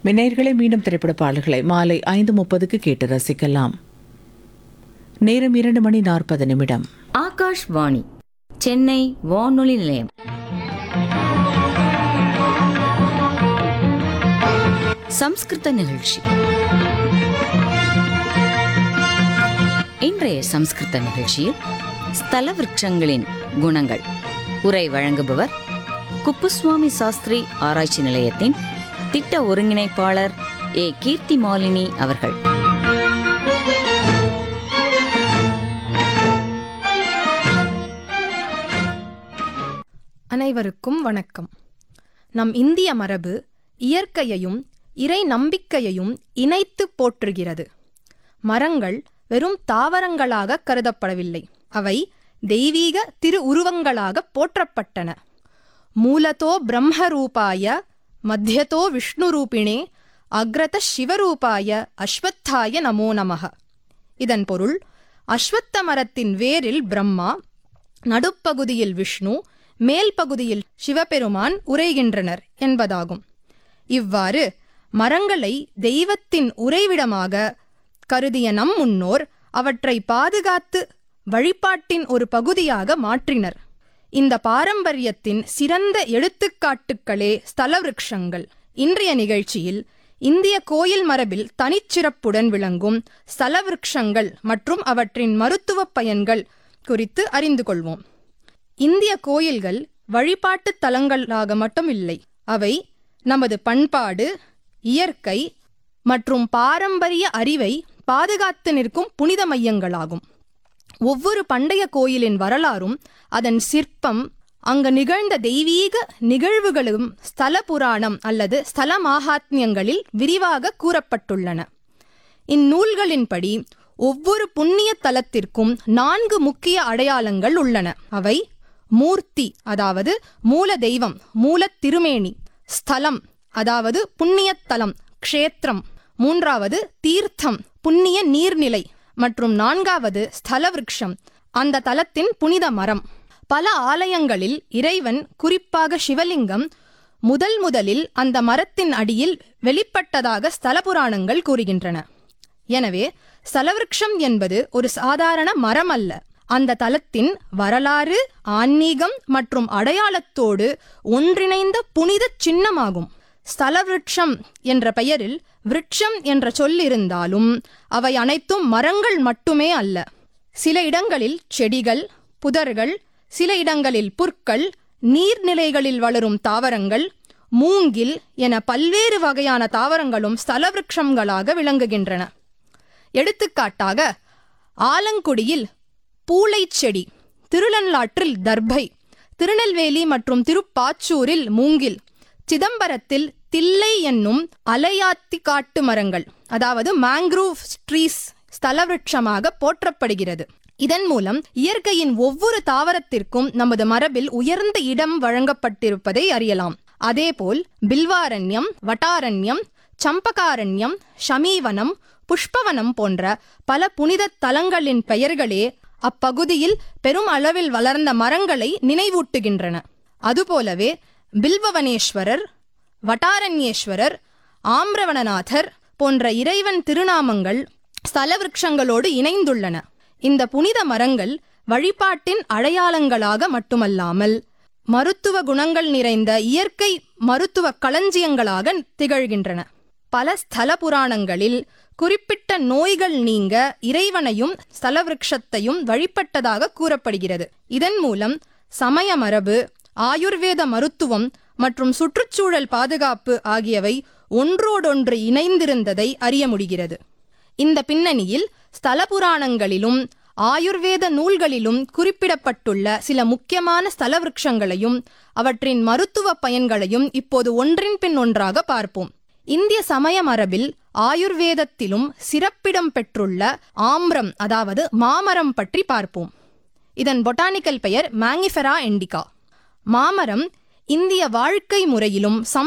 மின்னேர்களை மீண்டும் திரைப்பட பாடல்களை மாலை ஐந்து முப்பதுக்கு கேட்டு ரசிக்கலாம் நேரம் இரண்டு மணி நாற்பது நிமிடம் ஆகாஷ்வாணி சென்னை வானொலி நிலையம் சம்ஸ்கிருத நிகழ்ச்சி இன்றைய சம்ஸ்கிருத நிகழ்ச்சியில் ஸ்தல விருட்சங்களின் குணங்கள் உரை வழங்குபவர் குப்புசுவாமி சாஸ்திரி ஆராய்ச்சி நிலையத்தின் திட்ட ஒருங்கிணைப்பாளர் ஏ கீர்த்தி மாலினி அவர்கள் அனைவருக்கும் வணக்கம் நம் இந்திய மரபு இயற்கையையும் இறை நம்பிக்கையையும் இணைத்து போற்றுகிறது மரங்கள் வெறும் தாவரங்களாக கருதப்படவில்லை அவை தெய்வீக திரு உருவங்களாக போற்றப்பட்டன மூலதோ பிரம்மரூபாய மத்தியதோ விஷ்ணுரூபிணே அக்ரத சிவரூபாய அஸ்வத்தாய நமோ நமக இதன் பொருள் அஸ்வத்த மரத்தின் வேரில் பிரம்மா நடுப்பகுதியில் விஷ்ணு மேல் பகுதியில் சிவபெருமான் உரைகின்றனர் என்பதாகும் இவ்வாறு மரங்களை தெய்வத்தின் உறைவிடமாக கருதிய நம் முன்னோர் அவற்றை பாதுகாத்து வழிபாட்டின் ஒரு பகுதியாக மாற்றினர் இந்த பாரம்பரியத்தின் சிறந்த எடுத்துக்காட்டுக்களே ஸ்தல விருட்சங்கள் இன்றைய நிகழ்ச்சியில் இந்திய கோயில் மரபில் தனிச்சிறப்புடன் விளங்கும் ஸ்தல விருட்சங்கள் மற்றும் அவற்றின் மருத்துவப் பயன்கள் குறித்து அறிந்து கொள்வோம் இந்திய கோயில்கள் வழிபாட்டு தலங்களாக மட்டும் இல்லை அவை நமது பண்பாடு இயற்கை மற்றும் பாரம்பரிய அறிவை பாதுகாத்து நிற்கும் புனித மையங்களாகும் ஒவ்வொரு பண்டைய கோயிலின் வரலாறும் அதன் சிற்பம் அங்கு நிகழ்ந்த தெய்வீக நிகழ்வுகளும் ஸ்தல புராணம் அல்லது ஸ்தல மாகாத்மியங்களில் விரிவாக கூறப்பட்டுள்ளன இந்நூல்களின்படி ஒவ்வொரு புண்ணிய தலத்திற்கும் நான்கு முக்கிய அடையாளங்கள் உள்ளன அவை மூர்த்தி அதாவது மூல தெய்வம் மூல திருமேனி ஸ்தலம் அதாவது புண்ணியத்தலம் க்ஷேத்திரம் மூன்றாவது தீர்த்தம் புண்ணிய நீர்நிலை மற்றும் நான்காவது ஸ்தல விருட்சம் அந்த தலத்தின் புனித மரம் பல ஆலயங்களில் இறைவன் குறிப்பாக சிவலிங்கம் முதல் முதலில் அந்த மரத்தின் அடியில் வெளிப்பட்டதாக ஸ்தல புராணங்கள் கூறுகின்றன எனவே ஸ்தலவிருட்சம் என்பது ஒரு சாதாரண மரம் அல்ல அந்த தலத்தின் வரலாறு ஆன்மீகம் மற்றும் அடையாளத்தோடு ஒன்றிணைந்த புனித சின்னமாகும் ஸ்தலவிருட்சம் என்ற பெயரில் விருட்சம் என்ற சொல் இருந்தாலும் அவை அனைத்தும் மரங்கள் மட்டுமே அல்ல சில இடங்களில் செடிகள் புதர்கள் சில இடங்களில் புற்கள் நீர்நிலைகளில் வளரும் தாவரங்கள் மூங்கில் என பல்வேறு வகையான தாவரங்களும் ஸ்தலவிருட்சங்களாக விளங்குகின்றன எடுத்துக்காட்டாக ஆலங்குடியில் பூளைச் செடி திருநள்ளாற்றில் தர்பை திருநெல்வேலி மற்றும் திருப்பாச்சூரில் மூங்கில் சிதம்பரத்தில் தில்லை என்னும் அலையாத்தி காட்டு மரங்கள் அதாவது மேங்க்ரூவ் ட்ரீஸ் ஸ்தலவிருட்சமாக போற்றப்படுகிறது இதன் மூலம் இயற்கையின் ஒவ்வொரு தாவரத்திற்கும் நமது மரபில் உயர்ந்த இடம் வழங்கப்பட்டிருப்பதை அறியலாம் அதேபோல் பில்வாரண்யம் வட்டாரண்யம் சம்பகாரண்யம் ஷமீவனம் புஷ்பவனம் போன்ற பல புனித தலங்களின் பெயர்களே அப்பகுதியில் பெரும் அளவில் வளர்ந்த மரங்களை நினைவூட்டுகின்றன அதுபோலவே பில்வவனேஸ்வரர் வட்டாரண்யேஸ்வரர் ஆம்ரவணநாதர் போன்ற இறைவன் திருநாமங்கள் ஸ்தல விருட்சங்களோடு இணைந்துள்ளன இந்த புனித மரங்கள் வழிபாட்டின் அடையாளங்களாக மட்டுமல்லாமல் மருத்துவ குணங்கள் நிறைந்த இயற்கை மருத்துவ களஞ்சியங்களாக திகழ்கின்றன பல ஸ்தல புராணங்களில் குறிப்பிட்ட நோய்கள் நீங்க இறைவனையும் ஸ்தலவிருட்சத்தையும் வழிபட்டதாக கூறப்படுகிறது இதன் மூலம் சமய மரபு ஆயுர்வேத மருத்துவம் மற்றும் சுற்றுச்சூழல் பாதுகாப்பு ஆகியவை ஒன்றோடொன்று இணைந்திருந்ததை அறிய முடிகிறது இந்த பின்னணியில் ஸ்தல புராணங்களிலும் ஆயுர்வேத நூல்களிலும் குறிப்பிடப்பட்டுள்ள சில முக்கியமான ஸ்தல விருட்சங்களையும் அவற்றின் மருத்துவ பயன்களையும் இப்போது ஒன்றின் பின் ஒன்றாக பார்ப்போம் இந்திய சமய மரபில் ஆயுர்வேதத்திலும் சிறப்பிடம் பெற்றுள்ள ஆம்ரம் அதாவது மாமரம் பற்றி பார்ப்போம் இதன் பொட்டானிக்கல் பெயர் மேங்கிஃபெரா எண்டிகா மாமரம் இந்திய வாழ்க்கை முறையிலும் சம